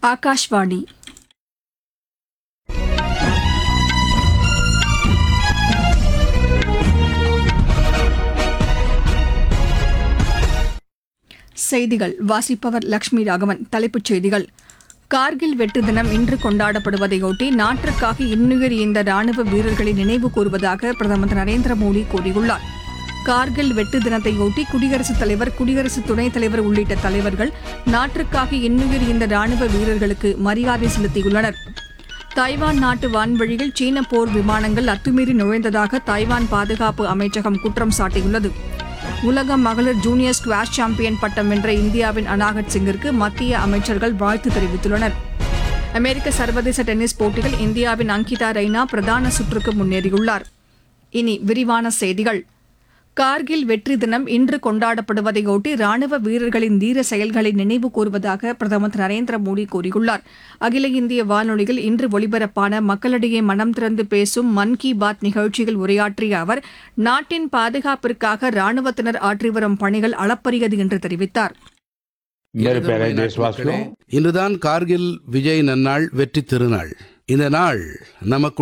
ஆகாஷ்வாணி செய்திகள் வாசிப்பவர் லட்சுமி ராகவன் தலைப்புச் செய்திகள் கார்கில் வெற்றி தினம் இன்று கொண்டாடப்படுவதையொட்டி நாட்டிற்காக இன்னுயிர் ஈந்த ராணுவ வீரர்களை நினைவு கூறுவதாக பிரதமர் திரு நரேந்திர மோடி கூறியுள்ளார் கார்கில் வெற்றி தினத்தையொட்டி குடியரசுத் தலைவர் குடியரசு துணைத் தலைவர் உள்ளிட்ட தலைவர்கள் நாட்டிற்காக இன்னுயிர் ஈந்த ராணுவ வீரர்களுக்கு மரியாதை செலுத்தியுள்ளனர் தாய்வான் நாட்டு வான்வழியில் சீன போர் விமானங்கள் அத்துமீறி நுழைந்ததாக தாய்வான் பாதுகாப்பு அமைச்சகம் குற்றம் சாட்டியுள்ளது உலக மகளிர் ஜூனியர் ஸ்குவாஷ் சாம்பியன் பட்டம் வென்ற இந்தியாவின் அனாகட் சிங்கிற்கு மத்திய அமைச்சர்கள் வாழ்த்து தெரிவித்துள்ளனர் அமெரிக்க சர்வதேச டென்னிஸ் போட்டியில் இந்தியாவின் அங்கிதா ரெய்னா பிரதான சுற்றுக்கு முன்னேறியுள்ளார் இனி விரிவான செய்திகள் கார்கில் வெற்றி தினம் இன்று கொண்டாடப்படுவதையொட்டி ராணுவ வீரர்களின் தீர செயல்களை நினைவு கூறுவதாக பிரதமர் திரு நரேந்திர மோடி கூறியுள்ளார் அகில இந்திய வானொலியில் இன்று ஒலிபரப்பான மக்களிடையே மனம் திறந்து பேசும் மன் கி பாத் நிகழ்ச்சியில் உரையாற்றிய அவர் நாட்டின் பாதுகாப்பிற்காக ராணுவத்தினர் ஆற்றி வரும் பணிகள் அளப்பரியது என்று தெரிவித்தார் मेरे प्यारे देशवासियों இன்றுதான் கார்கில் விஜய் நன்னாள் வெற்றி திருநாள் இந்த நாள் நமக்கு